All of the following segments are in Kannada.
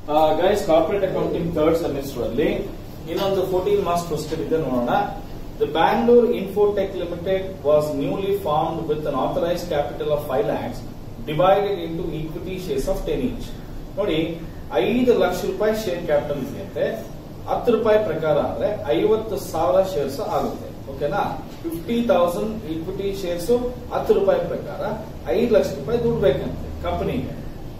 Guys corporate accounting third semester ಅಲ್ಲಿ ಇನ್ನೊಂದು ಫೋರ್ಟೀನ್ ಮಾರ್ಕ್ಸ್ ಕ್ವಶನ್ ಇದೆ ನೋಡೋಣ the Bangalore Infotech Limited was newly formed with an authorised capital of five lakhs divided into equity shares of ten each ನೋಡಿ ಐದು ಲಕ್ಷ ರೂಪಾಯಿ ಶೇರ್ ಕ್ಯಾಪಿಟಲ್ ಇದೆಯಂತೆ ಹತ್ತು ರೂಪಾಯಿ ಪ್ರಕಾರ ಅಂದ್ರೆ ಐವತ್ತು ಸಾವಿರ ಶೇರ್ಸ್ ಆಗುತ್ತೆ ಓಕೆನಾ ಫಿಫ್ಟಿ ತೌಸಂಡ್ ಈಕ್ವಿಟಿ ಶೇರ್ಸ್ ಹತ್ತು ರೂಪಾಯಿ ಪ್ರಕಾರ ಐದು ಲಕ್ಷ ರೂಪಾಯಿ ದುಡ್ಡು ಬೇಕಂತೆ ಕಂಪನಿಗೆ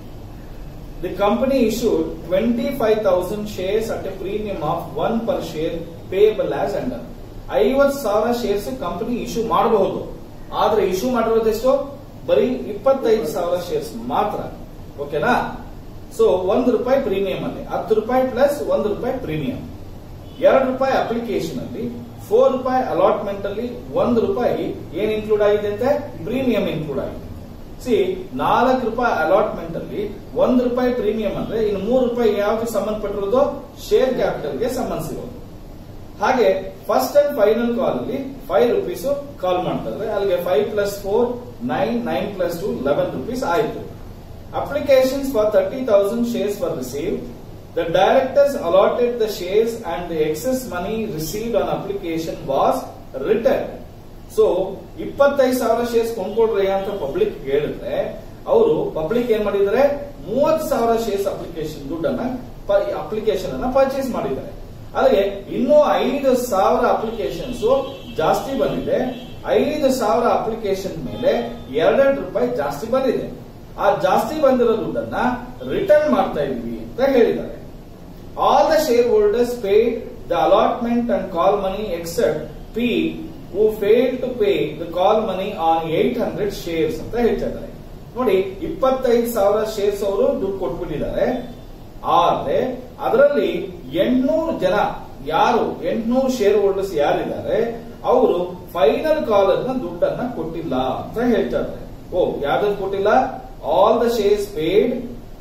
The company issued 25,000 shares at a premium of 1 per share payable as under. ಐವತ್ ಸಾವಿರ ಶೇರ್ಸ್ ಕಂಪನಿ ಇಶ್ಯೂ ಮಾಡಬಹುದು ಆದ್ರೆ ಇಶ್ಯೂ ಮಾಡಿರೋದೆಷ್ಟು ಬರೀ ಇಪ್ಪತ್ತೈದು ಸಾವಿರ ಶೇರ್ಸ್ ಮಾತ್ರ ಓಕೆನಾ ಸೊ ಒಂದು ರೂಪಾಯಿ ಪ್ರೀಮಿಯಂ ಅಲ್ಲಿ ಹತ್ತು ರೂಪಾಯಿ ಪ್ಲಸ್ ಒಂದು ರೂಪಾಯಿ ಪ್ರೀಮಿಯಂ ಎರಡು ರೂಪಾಯಿ ಅಪ್ಲಿಕೇಶನ್ ಅಲ್ಲಿ ಫೋರ್ ರೂಪಾಯಿ ಅಲಾಟ್ಮೆಂಟ್ ಅಲ್ಲಿ ಒಂದು ರೂಪಾಯಿ ಏನ್ ಇನ್ಕ್ಲೂಡ್ ಆಗಿದೆ ಅಂತೆ ಪ್ರೀಮಿಯಂ ಇನ್ಕ್ಲೂಡ್ ಆಗಿದೆ ಸಿ ನಾಲ್ಕು ರೂಪಾಯಿ ಅಲಾಟ್ಮೆಂಟ್ ಅಲ್ಲಿ ಒಂದು ರೂಪಾಯಿ ಪ್ರೀಮಿಯಂ ಅಂದ್ರೆ ಇನ್ನು ಮೂರು ರೂಪಾಯಿ ಯಾವ್ದಕ್ಕೆ ಸಂಬಂಧಪಟ್ಟಿರೋದು ಶೇರ್ ಕ್ಯಾಪಿಟಲ್ ಗೆ ಸಂಬಂಧಿಸಿರೋದು ಹಾಗೆ ಫಸ್ಟ್ ಅಂಡ್ ಫೈನಲ್ ಕಾಲ್ ಅಲ್ಲಿ ಫೈವ್ ರುಪೀಸ್ ಕಾಲ್ ಮಾಡ್ತಾರೆ ಅಲ್ಲಿಗೆ five plus four nine nine plus two eleven rupees ಆಯಿತು applications for thirty thousand shares for receive the directors allotted the shares and the excess money received on application was return so ಇಪ್ಪತ್ತೈದು ಸಾವಿರ ಶೇರ್ಸ್ ಕೊಂಡ್ಕೊಡ್ರಿ ಅಂತ ಪಬ್ಲಿಕ್ ಹೇಳಿದ್ರೆ ಅವರು ಪಬ್ಲಿಕ್ ಏನ್ ಮಾಡಿದ್ದಾರೆ ಮೂವತ್ತು ಸಾವಿರ ಶೇರ್ಸ್ ಅಪ್ಲಿಕೇಶನ್ ದುಡ್ಡನ್ನ ಅಪ್ಲಿಕೇಶನ್ ಅನ್ನ ಪರ್ಚೇಸ್ ಮಾಡಿದ್ದಾರೆ ಅಲ್ಲಿಗೆ ಇನ್ನೂ ಐದು ಸಾವಿರ ಅಪ್ಲಿಕೇಶನ್ಸ್ ಜಾಸ್ತಿ ಬಂದಿದೆ ಐದು ಸಾವಿರ ಅಪ್ಲಿಕೇಶನ್ ಮೇಲೆ ಎರಡೆರಡು ರೂಪಾಯಿ ಜಾಸ್ತಿ ಬಂದಿದೆ ಆ ಜಾಸ್ತಿ ಬಂದಿರೋ ದುಡ್ಡನ್ನ ರಿಟರ್ನ್ ಮಾಡ್ತಾ ಇದೀವಿ ಅಂತ ಹೇಳಿದ್ದಾರೆ all the share holders paid the allotment and call money except P who fail to pay the call money on eight hundred shares ಅಂತ ಹೇಳ್ತಾ ಇದ್ದಾರೆ ನೋಡಿ ಇಪ್ಪತ್ತೈದು ಸಾವಿರ ಶೇರ್ಸ್ ಅವರು ದುಡ್ಡು ಕೊಟ್ಬಿಟ್ಟಿದ್ದಾರೆ ಆದ್ರೆ ಅದರಲ್ಲಿ ಎಂಟ್ನೂರು ಜನ ಯಾರು ಎಂಟ್ನೂರು ಶೇರ್ ಹೋಲ್ಡರ್ಸ್ ಯಾರಿದ್ದಾರೆ ಅವರು ಫೈನಲ್ ಕಾಲ್ ಅನ್ನ ದುಡ್ಡನ್ನ ಕೊಟ್ಟಿಲ್ಲ ಅಂತ ಹೇಳ್ತಾ ಇದ್ದಾರೆ ಓ ಯಾವ್ದು ಕೊಟ್ಟಿಲ್ಲ all the shares paid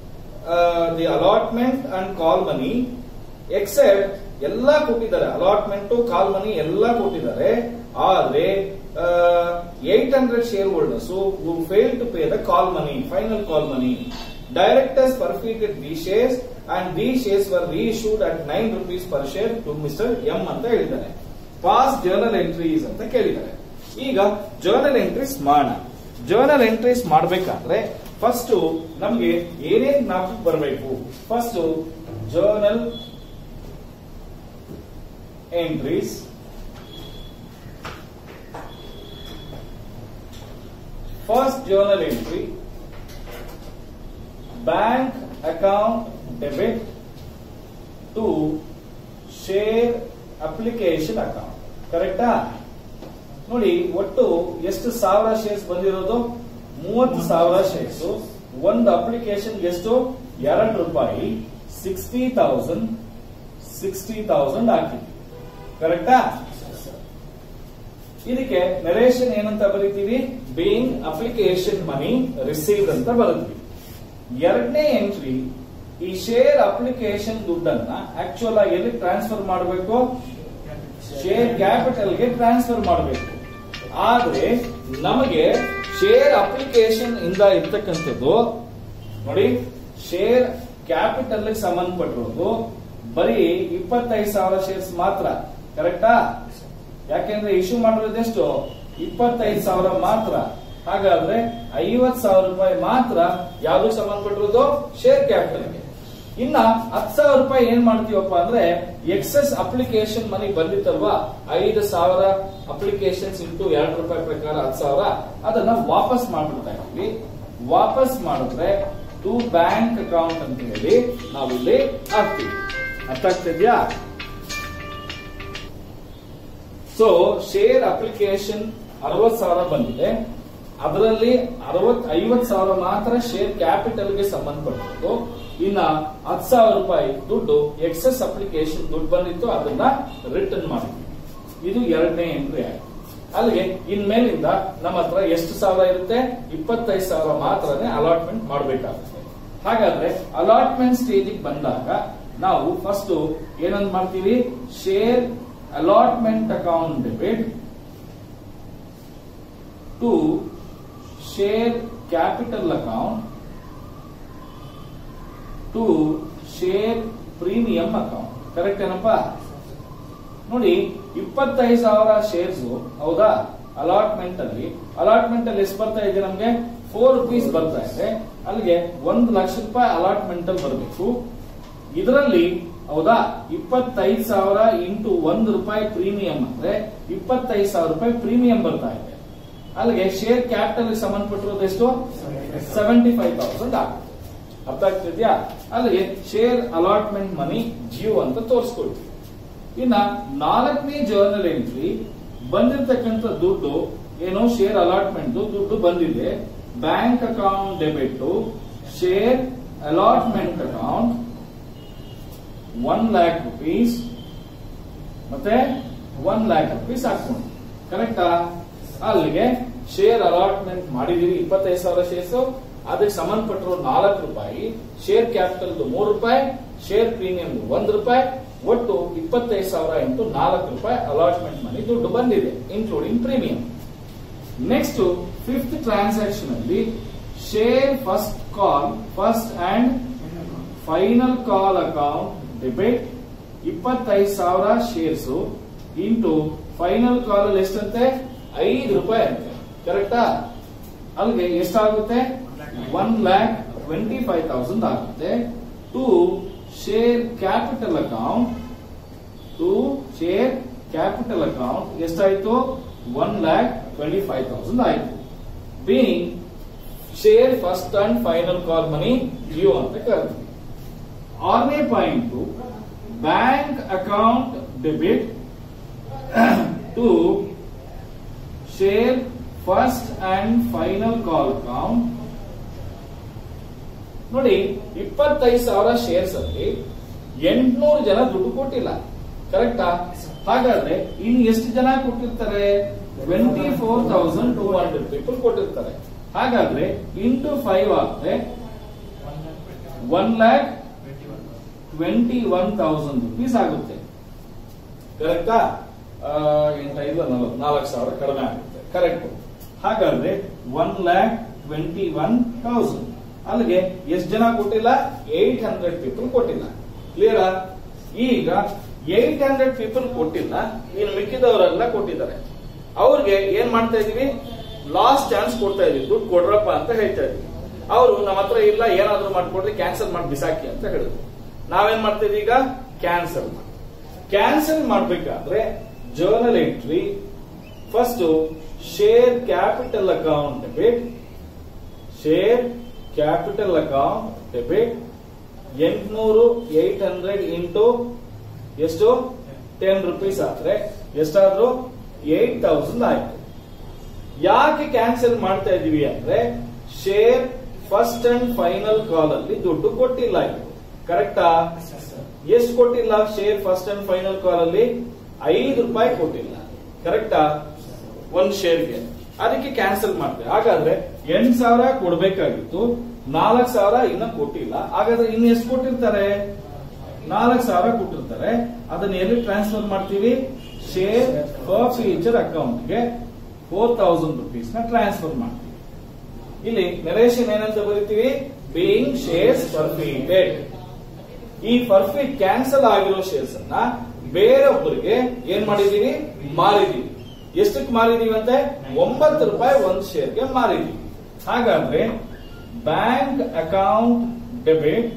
the allotment and call money except ಎಲ್ಲ ಕೊಟ್ಟಿದ್ದಾರೆ ಅಲಾಟ್ಮೆಂಟ್ ಕಾಲ್ ಮನಿ ಎಲ್ಲ ಕೊಟ್ಟಿದ್ದಾರೆ ಆದ್ರೆ eight hundred share holders fail to pay the call money final call money directors forfeited the shares and the shares were reissued at nine rupees per share to Mr M ಅಂತ ಹೇಳಿದ್ದಾರೆ ಪಾಸ್ ಜರ್ನಲ್ ಎಂಟ್ರೀಸ್ ಅಂತ ಕೇಳಿದ್ದಾರೆ ಈಗ ಜರ್ನಲ್ ಎಂಟ್ರೀಸ್ ಮಾಡೋಣ ಜರ್ನಲ್ ಎಂಟ್ರೀಸ್ ಮಾಡಬೇಕಾದ್ರೆ ಫಸ್ಟ್ ನಮ್ಗೆ ಏನೇನ್ ಜ್ಞಾಪಕ ಬರಬೇಕು first journal entries first journal entry bank account debit to share application account ಕರೆಕ್ಟಾ ನೋಡಿ ಒಟ್ಟು ಎಷ್ಟು ಸಾವಿರ ಶೇರ್ಸ್ ಬಂದಿರೋದು ಮೂವತ್ತು ಸಾವಿರ ಶೇರ್ಸ್ ಒಂದು ಅಪ್ಲಿಕೇಶನ್ ಎಷ್ಟು ಎರಡು ರೂಪಾಯಿ ಸಿಕ್ಸ್ಟಿ ತೌಸಂಡ್ ಸಿಕ್ಸ್ಟಿ ತೌಸಂಡ್ ಹಾಕಿದ್ವಿ ಕರೆಕ್ಟಾ ಇದಕ್ಕೆ ನರೇಶನ್ ಏನಂತ ಬರೀತೀವಿ ಬೇಯಿಂಗ್ ಅಪ್ಲಿಕೇಶನ್ ಮನಿ ರಿಸೀವ್ಡ್ ಅಂತ ಬರುತ್ತೀವಿ ಎರಡನೇ ಎಂಟ್ರಿ ಈ ಶೇರ್ ಅಪ್ಲಿಕೇಶನ್ ದುಡ್ಡನ್ನ ಆಕ್ಚುಲ್ ಆಗಿ ಎಲ್ಲಿ ಟ್ರಾನ್ಸ್ಫರ್ ಮಾಡಬೇಕು ಶೇರ್ ಕ್ಯಾಪಿಟಲ್ ಗೆ ಟ್ರಾನ್ಸ್ಫರ್ ಮಾಡಬೇಕು ಆದ್ರೆ ನಮಗೆ ಶೇರ್ ಅಪ್ಲಿಕೇಶನ್ ಇಂದ ಇರ್ತಕ್ಕಂಥದ್ದು ನೋಡಿ ಶೇರ್ ಕ್ಯಾಪಿಟಲ್ ಸಂಬಂಧಪಟ್ಟಿರೋದು ಬರೀ ಇಪ್ಪತ್ತೈದು ಸಾವಿರ ಶೇರ್ಸ್ ಮಾತ್ರ ಕರೆಕ್ಟಾ ಯಾಕೆಂದ್ರೆ ಇಶ್ಯೂ ಮಾಡಿರೋದೆಷ್ಟು ಇಪ್ಪತ್ತೈದು ಸಾವಿರ ಮಾತ್ರ ಹಾಗಾದ್ರೆ ಐವತ್ ಸಾವಿರ ರೂಪಾಯಿ ಮಾತ್ರ ಯಾವ್ದಕ್ಕೆ ಸಂಬಂಧಪಟ್ಟಿರೋದು ಶೇರ್ ಕ್ಯಾಪಿಟಲ್ಗೆ ಇನ್ನ ಹತ್ತು ಸಾವಿರ ರೂಪಾಯಿ ಏನ್ ಮಾಡ್ತೀವಪ್ಪ ಅಂದ್ರೆ ಎಕ್ಸೆಸ್ ಅಪ್ಲಿಕೇಶನ್ ಮನಿ ಬಂದಿತ್ತಲ್ವಾ ಐದು ಸಾವಿರ ಅಪ್ಲಿಕೇಶನ್ಸ್ ಇಂಟು ಎರಡು ರೂಪಾಯಿ ಪ್ರಕಾರ ಹತ್ತು ಸಾವಿರ ಅದನ್ನ ವಾಪಸ್ ಮಾಡ್ಬಿಡ್ತಾ ಇದ್ದೀವಿ ವಾಪಸ್ ಮಾಡಿದ್ರೆ ಟು ಬ್ಯಾಂಕ್ ಅಕೌಂಟ್ ಅಂತ ಹೇಳಿ ನಾವು ಇಲ್ಲಿ ಹಾಕ್ತೀವಿ ಅರ್ಥ ಆಗ್ತಿದ್ಯಾ ಸೊ ಶೇರ್ ಅಪ್ಲಿಕೇಶನ್ ಅರವತ್ ಸಾವಿರ ಬಂದಿದೆ ಅದರಲ್ಲಿ ಅರವತ್ ಐವತ್ ಸಾವಿರ ಮಾತ್ರ ಶೇರ್ ಕ್ಯಾಪಿಟಲ್ ಗೆ ಸಂಬಂಧಪಟ್ಟಿತ್ತು ಇನ್ನ ಹತ್ತು ಸಾವಿರ ರೂಪಾಯಿ ದುಡ್ಡು ಎಕ್ಸೆಸ್ ಅಪ್ಲಿಕೇಶನ್ ದುಡ್ಡು ಬಂದಿತ್ತು ಅದನ್ನ ರಿಟರ್ನ್ ಮಾಡಿದ್ವಿ ಇದು ಎರಡನೇ ಎಂಟ್ರಿ ಆಯ್ತು ಅಲ್ಲಿಗೆ ಇನ್ಮೇಲಿಂದ ನಮ್ಮ ಹತ್ರ ಎಷ್ಟು ಸಾವಿರ ಇರುತ್ತೆ ಇಪ್ಪತ್ತೈದು ಸಾವಿರ ಮಾತ್ರನೇ ಅಲಾಟ್ಮೆಂಟ್ ಮಾಡಬೇಕಾಗುತ್ತೆ ಹಾಗಾದ್ರೆ ಅಲಾಟ್ಮೆಂಟ್ ಸ್ಟೇಜ್ ಬಂದಾಗ ನಾವು ಫಸ್ಟ್ ಏನಂತ ಮಾಡ್ತೀವಿ share allotment account debit to share capital account to share premium account correct ಏನಪ್ಪಾ ನೋಡಿ ಇಪ್ಪತ್ತೈದು ಸಾವಿರ ಶೇರ್ಸ್ ಹೌದಾ ಅಲಾಟ್ಮೆಂಟ್ ಅಲ್ಲಿ ಅಲಾಟ್ಮೆಂಟ್ ಅಲ್ಲಿ ಎಷ್ಟು ಬರ್ತಾ ಇದೆ ನಮ್ಗೆ ಫೋರ್ ರುಪೀಸ್ ಬರ್ತಾ ಇದೆ ಅಲ್ಲಿಗೆ ಒಂದು ಲಕ್ಷ ರೂಪಾಯಿ ಅಲಾಟ್ಮೆಂಟ್ ಅಲ್ಲಿ ಬರಬೇಕು ಇದರಲ್ಲಿ ಹೌದಾ ಇಪ್ಪತ್ತೈದು ಸಾವಿರ ಇಂಟು ಒಂದು ರೂಪಾಯಿ ಪ್ರೀಮಿಯಂ ಅಂದ್ರೆ ಇಪ್ಪತ್ತೈದು ಸಾವಿರ ರೂಪಾಯಿ ಪ್ರೀಮಿಯಂ ಬರ್ತಾ ಇದೆ ಅಲ್ಲಿಗೆ ಶೇರ್ ಕ್ಯಾಪಿಟಲ್ ಸಂಬಂಧಪಟ್ಟಿರೋದು ಎಷ್ಟು ಸೆವೆಂಟಿ ಫೈವ್ ತೌಸಂಡ್ ಆಗುತ್ತೆ ಅರ್ಥ ಆಗ್ತಿದ್ಯಾ ಅಲ್ಲಿಗೆ ಶೇರ್ ಅಲಾಟ್ಮೆಂಟ್ ಮನಿ ಜಿಯೋ ಅಂತ ತೋರಿಸ್ಕೊಳ್ತೀವಿ ಇನ್ನ ನಾಲ್ಕನೇ ಜರ್ನಲ್ ಎಂಟ್ರಿ ಬಂದಿರತಕ್ಕಂತ ದುಡ್ಡು ಏನೋ ಶೇರ್ ಅಲಾಟ್ಮೆಂಟ್ ದುಡ್ಡು ಬಂದಿದೆ bank account debit share allotment account one lakh rupees ಮತ್ತೆ ಒನ್ ಲ್ಯಾಕ್ ರುಪೀಸ್ ಹಾಕೊಂಡು ಕರೆಕ್ಟಾ ಅಲ್ಲಿಗೆ ಶೇರ್ ಅಲಾಟ್ಮೆಂಟ್ ಮಾಡಿದೀವಿ ಇಪ್ಪತ್ತೈದು ಸಾವಿರ ಶೇರ್ಸ್ ಅದಕ್ಕೆ ಸಂಬಂಧಪಟ್ಟಿರೋ ನಾಲ್ಕು ರೂಪಾಯಿ ಶೇರ್ ಕ್ಯಾಪಿಟಲ್ ಮೂರು ರೂಪಾಯಿ ಶೇರ್ ಪ್ರೀಮಿಯಂ ಒಂದು ರೂಪಾಯಿ ಒಟ್ಟು ಇಪ್ಪತ್ತೈದು ಸಾವಿರ ಇಂಟು ನಾಲ್ಕು ರೂಪಾಯಿ ಅಲಾಟ್ಮೆಂಟ್ ಮನಿ ದುಡ್ಡು ಬಂದಿದೆ including premium next fifth transaction ಅಲ್ಲಿ share first call first and final call account debit ಇಪ್ಪತ್ತೈದು ಸಾವಿರ ಶೇರ್ಸ್ ಇಂಟು ಫೈನಲ್ ಕಾಲ್ ಅಲ್ಲಿ ಎಷ್ಟಂತೆ ಐದು ರೂಪಾಯಿ ಅಂತೆ ಕರೆಕ್ಟಾ ಅಲ್ಲಿಗೆ ಎಷ್ಟಾಗುತ್ತೆ one lakh twenty five thousand ಆಗುತ್ತೆ to share capital account to share capital account ಎಷ್ಟಾಯ್ತು one lakh twenty five thousand ಆಯ್ತು being share first and final call money ಜಿಯೋ ಅಂತ ಕರೆದ್ವಿ ಆರನೇ point bank account debit to share first and final call account ನೋಡಿ ಇಪ್ಪತ್ತೈದು ಸಾವಿರ ಶೇರ್ಸ್ ಅಲ್ಲಿ ಎಂಟ್ನೂರು ಜನ ದುಡ್ಡು ಕೊಟ್ಟಿಲ್ಲ ಕರೆಕ್ಟಾ ಹಾಗಾದ್ರೆ ಇನ್ನು ಎಷ್ಟು ಜನ ಕೊಟ್ಟಿರ್ತಾರೆ twenty four thousand two hundred people ಕೊಟ್ಟಿರ್ತಾರೆ ಹಾಗಾದ್ರೆ ಇಂಟು ಫೈವ್ ಆದ್ರೆ one lakh twenty one thousand rupees ಆಗುತ್ತೆ ಕರೆಕ್ಟಾ ಎಂಟೈದು ನಲವತ್ತು ನಾಲ್ಕು ಸಾವಿರ ಕಡಿಮೆ ಆಗುತ್ತೆ ಕರೆಕ್ಟ್ ಹಾಗಾದ್ರೆ one lakh twenty one thousand ಅಲ್ಲಿಗೆ ಎಷ್ಟು ಜನ ಕೊಟ್ಟಿಲ್ಲ ಏಟ್ ಹಂಡ್ರೆಡ್ ಪೀಪಲ್ ಕೊಟ್ಟಿಲ್ಲ ಕ್ಲಿಯರ್ ಈಗ ಏಟ್ ಹಂಡ್ರೆಡ್ ಪೀಪಲ್ ಕೊಟ್ಟಿಲ್ಲ ಇನ್ನು ಮಿಕ್ಕಿದವರೆಲ್ಲ ಕೊಟ್ಟಿದ್ದಾರೆ ಅವ್ರಿಗೆ ಏನ್ ಮಾಡ್ತಾ ಇದೀವಿ ಲಾಸ್ಟ್ ಚಾನ್ಸ್ ಕೊಡ್ತಾ ಇದೀವಿ ದುಡ್ಡು ಕೊಡ್ರಪ್ಪ ಅಂತ ಹೇಳ್ತಾ ಇದೀವಿ ಅವರು ನಮ್ಮ ಹತ್ರ ಇಲ್ಲ ಏನಾದ್ರೂ ಮಾಡ್ಕೊಡ್ರಿ ಕ್ಯಾನ್ಸಲ್ ಮಾಡಿ ಬಿಸಾಕಿ ಅಂತ ಹೇಳಿದ್ರು ನಾವೇನ್ ಮಾಡ್ತೀವಿ ಈಗ ಕ್ಯಾನ್ಸಲ್ ಮಾಡಿ ಕ್ಯಾನ್ಸಲ್ ಮಾಡ್ಬೇಕಾದ್ರೆ journal entry first share capital account debit share capital account debit ಎಂಟ್ನೂರು ಏಟ್ ಹಂಡ್ರೆಡ್ ಇಂಟು ಎಷ್ಟು ಟೆನ್ ರುಪೀಸ್ ಆದ್ರೆ ಎಷ್ಟಾದ್ರೂ ಏಟ್ ತೌಸಂಡ್ ಆಯ್ತು ಯಾಕೆ ಕ್ಯಾನ್ಸಲ್ ಮಾಡ್ತಾ ಇದೀವಿ ಅಂದ್ರೆ share first and final call ಅಲ್ಲಿ ದುಡ್ಡು ಕೊಟ್ಟಿಲ್ಲ ಇದು ಕರೆಕ್ಟಾ ಎಷ್ಟು ಕೊಟ್ಟಿಲ್ಲ share first and final call ಅಲ್ಲಿ ಐದು ರೂಪಾಯಿ ಕೊಟ್ಟಿಲ್ಲ ಕರೆಕ್ಟಾ ಒಂದ್ ಶೇರ್ಗೆ ಅದಕ್ಕೆ ಕ್ಯಾನ್ಸಲ್ ಮಾಡ್ತೇವೆ ಹಾಗಾದ್ರೆ ಎಂಟ್ ಸಾವಿರ ಕೊಡ್ಬೇಕಾಗಿತ್ತು ನಾಲ್ಕು ಸಾವಿರ ಇನ್ನ ಕೊಟ್ಟಿಲ್ಲ ಹಾಗಾದ್ರೆ ಇನ್ನು ಎಷ್ಟು ಕೊಟ್ಟಿರ್ತಾರೆ ನಾಲ್ಕು ಸಾವಿರ ಕೊಟ್ಟಿರ್ತಾರೆ ಅದನ್ನ ಎಲ್ಲಿ ಟ್ರಾನ್ಸ್ಫರ್ ಮಾಡ್ತೀವಿ ಶೇರ್ ಫರ್ ಫ್ಯೂಚರ್ ಅಕೌಂಟ್ಗೆ ಫೋರ್ ತೌಸಂಡ್ ರುಪೀಸ್ ನ ಟ್ರಾನ್ಸ್ಫರ್ ಮಾಡ್ತೀವಿ ಇಲ್ಲಿ ನರೇಶನ್ ಏನಂತ ಬರಿತೀವಿ ಬೇಯಿಂಗ್ ಶೇರ್ಸ್ ಪರ್ಫೀಟೆಡ್ ಈ ಪರ್ಫಿಟ್ ಕ್ಯಾನ್ಸಲ್ ಆಗಿರೋ ಶೇರ್ಸ್ ಅನ್ನ ಬೇರೊಬ್ಬರಿಗೆ ಏನ್ ಮಾಡಿದೀವಿ ಮಾರಿದೀವಿ ಎಷ್ಟಕ್ಕೆ ಮಾರಿದೀವಿ ಅಂತ ಒಂಬತ್ತು ರೂಪಾಯಿ ಒಂದು ಶೇರ್ಗೆ ಮಾರಿದೀವಿ ಹಾಗಾದ್ರೆ bank account debit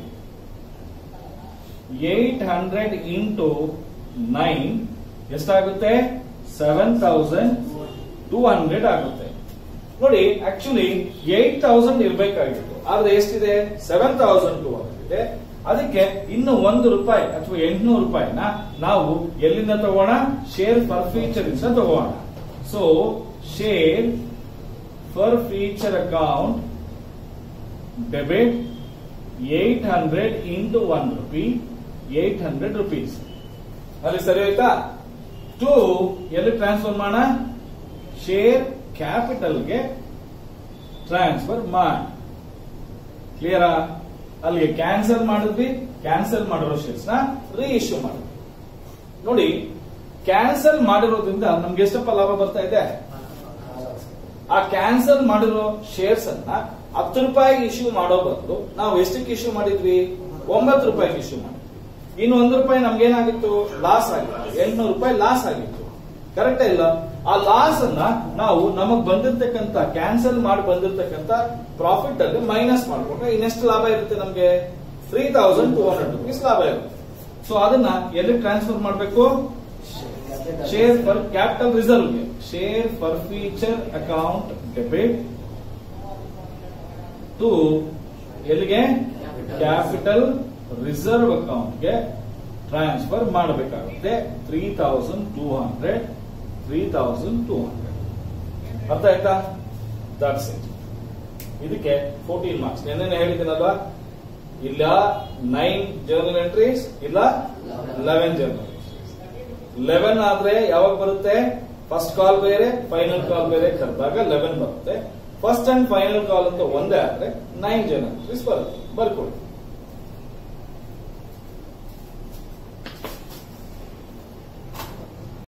eight hundred into nine ಎಷ್ಟಾಗುತ್ತೆ ಸೆವೆನ್ ತೌಸಂಡ್ ಟೂ ಹಂಡ್ರೆಡ್ ಆಗುತ್ತೆ ನೋಡಿ ಆಕ್ಚುಲಿ ಏಟ್ ತೌಸಂಡ್ ಇರ್ಬೇಕಾಗಿತ್ತು ಆದ್ರೆ ಎಷ್ಟಿದೆ ಸೆವೆನ್ ತೌಸಂಡ್ ಟೂ ಹಂಡ್ರೆಡ್ ಇದೆ ಅದಕ್ಕೆ ಇನ್ನು ಒಂದು ರೂಪಾಯಿ ಅಥವಾ ಎಂಟುನೂರು ರೂಪಾಯಿನ ನಾವು ಎಲ್ಲಿಂದ ತಗೋಣ ಶೇರ್ ಫರ್ ಫೀಚರ್ ಇಂದ ತಗೋಣ so share forfeiture account debit eight hundred into one rupee eight hundred rupees ಅಲ್ಲಿ ಸರಿ ಆಯ್ತಾ ಟು ಎಲ್ಲಿ ಟ್ರಾನ್ಸ್ಫರ್ ಮಾಡೋಣ ಶೇರ್ ಕ್ಯಾಪಿಟಲ್ಗೆ ಟ್ರಾನ್ಸ್ಫರ್ ಮಾಡಿ ಕ್ಲಿಯರಾ ಅಲ್ಲಿಗೆ ಕ್ಯಾನ್ಸಲ್ ಮಾಡಿದ್ವಿ ಕ್ಯಾನ್ಸಲ್ ಮಾಡಿರೋ ಶೇರ್ಸ್ ನ ರೀ ಇಶ್ಯೂ ಮಾಡಿದ್ವಿ ನೋಡಿ ಕ್ಯಾನ್ಸಲ್ ಮಾಡಿರೋದ್ರಿಂದ ನಮ್ಗೆ ಎಷ್ಟಪ್ಪ ಲಾಭ ಬರ್ತಾ ಇದೆ ಆ ಕ್ಯಾನ್ಸಲ್ ಮಾಡಿರೋ ಶೇರ್ಸ್ ಅನ್ನ ಹತ್ತು ರೂಪಾಯಿಗೆ ಇಶ್ಯೂ ಮಾಡೋ ಬದಲು ನಾವು ಎಷ್ಟಕ್ಕೆ ಇಶ್ಯೂ ಮಾಡಿದ್ವಿ ಒಂಬತ್ತು ರೂಪಾಯಿಗೆ ಇಶ್ಯೂ ಮಾಡಿ ಇನ್ನು ಒಂದು ರೂಪಾಯಿ ನಮ್ಗೆ ಏನಾಗಿತ್ತು ಲಾಸ್ ಆಗಿತ್ತು ಎಂಟ್ನೂರು ರೂಪಾಯಿ ಲಾಸ್ ಆಗಿತ್ತು ಕರೆಕ್ಟ್ ಇಲ್ಲ ಆ ಲಾಸ್ ಅನ್ನ ನಾವು ನಮಗ್ ಬಂದಿರ್ತಕ್ಕಂತ ಕ್ಯಾನ್ಸಲ್ ಮಾಡಿ ಬಂದಿರ್ತಕ್ಕಂತ ಪ್ರಾಫಿಟ್ ಅಲ್ಲಿ ಮೈನಸ್ ಮಾಡ್ಕೊಂಡ್ರೆ ಇನ್ನೆಷ್ಟು ಲಾಭ ಇರುತ್ತೆ ನಮ್ಗೆ three thousand two hundred rupees ಲಾಭ ಇರುತ್ತೆ ಸೊ ಅದನ್ನ ಎಲ್ಲಿ ಟ್ರಾನ್ಸ್ಫರ್ ಮಾಡಬೇಕು ಶೇರ್ ಫರ್ ಕ್ಯಾಪಿಟಲ್ ರಿಸರ್ವ್ಗೆ share forfeiture account debit to ಎಲ್ಲಿಗೆ ಕ್ಯಾಪಿಟಲ್ ರಿಸರ್ವ್ ಅಕೌಂಟ್ಗೆ ಟ್ರಾನ್ಸ್ಫರ್ ಮಾಡಬೇಕಾಗುತ್ತೆ three thousand two hundred three thousand two hundred ಅರ್ಥ ಆಯ್ತಾ ದಟ್ಸ್ ಇಟ್ ಇದಕ್ಕೆ ಫೋರ್ಟೀನ್ ಮಾರ್ಕ್ಸ್ ನೆನ್ನೆ ಹೇಳಿದ್ದೀನಲ್ವಾ ಇಲ್ಲ ನೈನ್ ಜರ್ನಲ್ ಎಂಟ್ರೀಸ್ ಇಲ್ಲ ಲೆವೆನ್ ಜರ್ನಲ್ ಲೆವೆನ್ ಆದ್ರೆ ಯಾವಾಗ ಬರುತ್ತೆ ಫಸ್ಟ್ ಕಾಲ್ ಬೇರೆ ಫೈನಲ್ ಕಾಲ್ ಬೇರೆ ಕರೆದಾಗ ಲೆವೆನ್ ಬರುತ್ತೆ ಫಸ್ಟ್ ಅಂಡ್ ಫೈನಲ್ ಕಾಲ್ ಅಂತ ಒಂದೇ ಆದ್ರೆ ನೈನ್ ಜರ್ನಲ್ ಎಂಟ್ರೀಸ್ ಬರುತ್ತೆ ಬರ್ಕೊಳ್ಳಿ